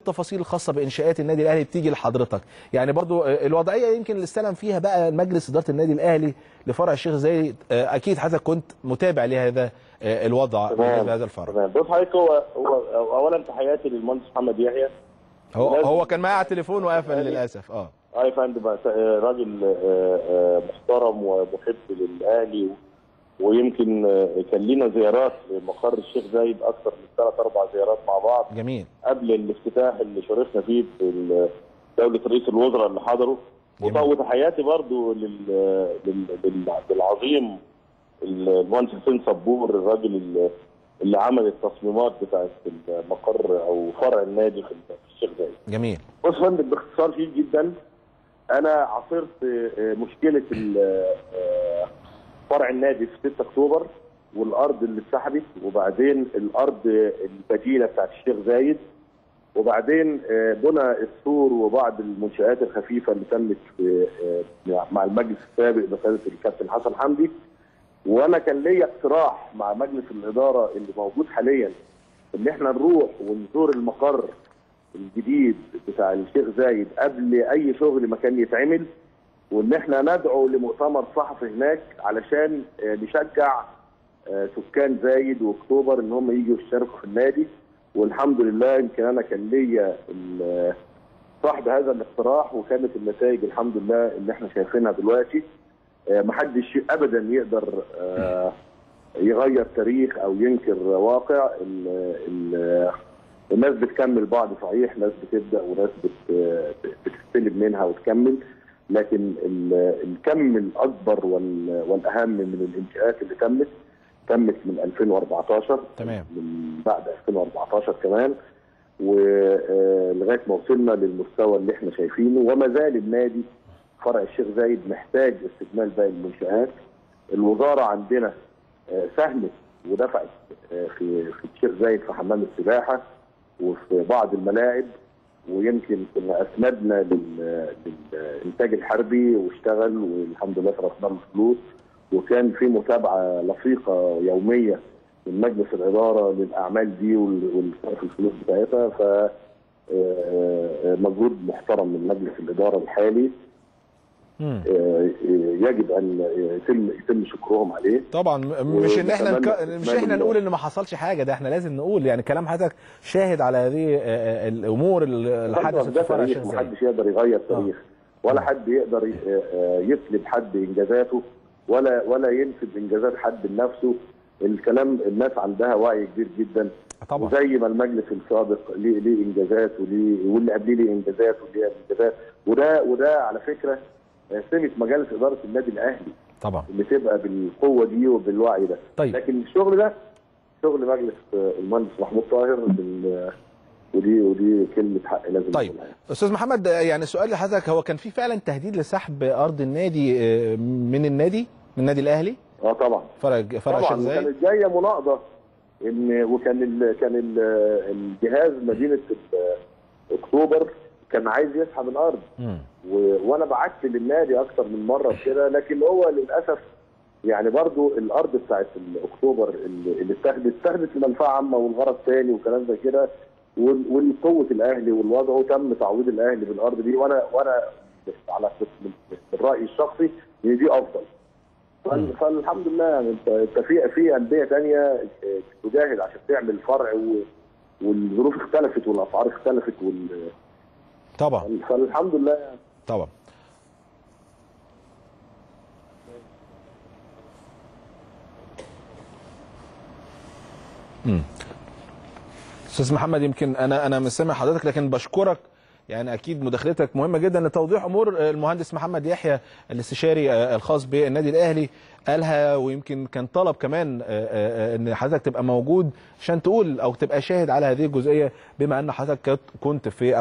التفاصيل الخاصه بانشاءات النادي الاهلي بتيجي لحضرتك يعني برضو آه، الوضعيه يمكن اللي استلم فيها بقى مجلس اداره النادي الاهلي لفرع الشيخ زايد آه، اكيد حضرتك كنت متابع لهذا آه، الوضع بالنسبه لهذا الفرع تمام بص حضرتك هو هو اولا تحياتي للمهندس محمد يحيى هو لازم- هو كان معايا على التليفون وقفل للاسف اه اه يا فندم آه، راجل آه، آه، محترم ومحب للاهلي ويمكن آه، كان لينا زيارات لمقر الشيخ زايد اكثر من ثلاث اربع زيارات مع بعض جميل قبل الافتتاح اللي شاركنا فيه بال- دولة رئيس الوزراء اللي حضروا جميل. وتحياتي برضو لل- لل- لل- للعظيم المهندس حسين صبور الراجل اللي- اللي عمل التصميمات بتاعت المقر او فرع النادي في الشيخ زايد. جميل بص يا فندم باختصار شديد جدا انا عاصرت آه، مشكله ال- آه، فرع النادي في 6 اكتوبر والارض اللي اتسحبت وبعدين الارض البديله بتاعت الشيخ زايد وبعدين آه، بنى السور وبعض المنشآت الخفيفه اللي تمت في آه، مع المجلس السابق بقياده الكابتن حسن حمدي وانا كان ليا اقتراح مع مجلس الاداره اللي موجود حاليا ان احنا نروح ونزور المقر الجديد بتاع الشيخ زايد قبل اي شغل ما كان يتعمل وان احنا ندعو لمؤتمر صحفي هناك علشان آه، نشجع آه، سكان زايد واكتوبر ان هم يجوا يشتركوا في النادي والحمد لله يمكن انا كان ليا ال- صاحب هذا الاقتراح وكانت النتائج الحمد لله اللي احنا شايفينها دلوقتي آه، محدش ابدا يقدر آه، يغير تاريخ او ينكر واقع ال- ال- الناس بتكمل بعض صحيح ناس بتبدا وناس بت- بتستلم منها وتكمل لكن ال- الكم الاكبر وال- والاهم من الانشاءات اللي تمت تمت من 2014 تمام. من بعد 2014 كمان ولغايه ما وصلنا للمستوى اللي احنا شايفينه وما زال النادي فرع الشيخ زايد محتاج استكمال باقي المنشآت الوزاره عندنا آه، ساهمت ودفعت آه، في في الشيخ زايد في حمام السباحه وفي بعض الملاعب ويمكن كنا اسندنا لل- للانتاج الحربي واشتغل والحمد لله صرفنا له فلوس وكان في متابعه لصيقه يوميه من مجلس الاداره للاعمال دي وال- والصرف الفلوس بتاعتها ف آه، آه، مجهود محترم من مجلس الاداره الحالي مم. آه، آه، يجب ان يتم يتم شكرهم عليه طبعا م- مش ان احنا نك... ونتمنى مش استكمال احنا ال- نقول ان ما حصلش حاجه ده احنا لازم نقول يعني كلام حضرتك شاهد على هذه آه، آه، الامور اللي حدثت ده في فرع تاريخ الشيخ زايد محدش يقدر يغير تاريخ ولا حد يقدر ي- آه، يسلب حد انجازاته ولا ولا ينسب انجازات حد لنفسه الكلام الناس عندها وعي كبير جدا طبعا وزي ما المجلس السابق ليه ليه انجازات وليه واللي قبليه ليه انجازات وليه انجازات وده وده على فكره آه، سمه مجالس اداره النادي الاهلي طبعا اللي تبقى بالقوه دي وبالوعي ده طيب. لكن الشغل ده شغل مجلس آه، المهندس محمود طاهر بال- ودي ودي كلمه حق لازم طيب نقولها. استاذ محمد آه، يعني سؤال لحضرتك هو كان في فعلا تهديد لسحب ارض النادي آه، من النادي من النادي الاهلي اه طبعا فرع فرع الشيخ طبعا زايد وكانت جايه مناقضه ان وكان ال كان ال الجهاز مدينه ال- اكتوبر كان عايز يسحب الارض مم. و... وانا بعت للنادي اكتر من مره كده لكن هو للاسف يعني برضو الارض بتاعت اكتوبر اللي اللي اتاخدت اتاخدت لمنفعه عامه والغرض تاني وكلام زي كده وال- والقوه الاهلي والوضع وتم تعويض الاهلي بالارض دي وانا وانا على من من رايي الشخصي ان دي افضل فال- فالحمد لله يعني انت انت في في انديه ثانيه تجاهد عشان تعمل فرع و... والظروف اختلفت والاسعار اختلفت وال... طبعا فالحمد لله يعني طبعا امم استاذ محمد يمكن انا انا مش سامع حضرتك لكن بشكرك يعني اكيد مداخلتك مهمه جدا لتوضيح امور آه، المهندس محمد يحيى الاستشاري آه، الخاص بالنادي الاهلي قالها ويمكن كان طلب كمان آه، آه، آه، ان حضرتك تبقى موجود عشان تقول او تبقى شاهد على هذه الجزئيه بما ان حضرتك كنت في